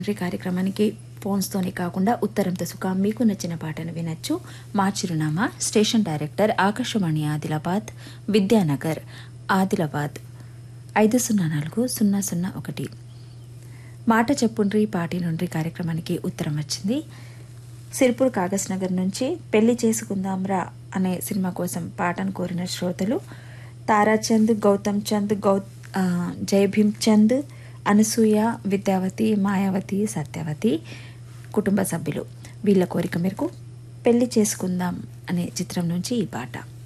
ఈ కార్యక్రమానికి ఫోన్స్తోనే కాకుండా ఉత్తరంతో సుఖ మీకు నచ్చిన పాటను వినొచ్చు మా చిరునామా స్టేషన్ డైరెక్టర్ ఆకాశవాణి ఆదిలాబాద్ విద్యానగర్ ఆదిలాబాద్ ఐదు సున్నా నాలుగు సున్నా సున్నా ఒకటి మాట చెప్పుండ్రి పాటి నుండి కార్యక్రమానికి ఉత్తరం వచ్చింది సిరిపూర్ కాగజ్ నగర్ నుంచి పెళ్లి చేసుకుందాంరా అనే సినిమా కోసం పాటను కోరిన శ్రోతలు తారాచంద్ గౌతమ్ చంద్ గౌ ఆ, జై భీమ్ చంద్ అనసూయ విద్యావతి మాయావతి సత్యవతి కుటుంబ సభ్యులు వీళ్ళ కోరిక మేరకు పెళ్లి చేసుకుందాం అనే చిత్రం నుంచి ఈ పాట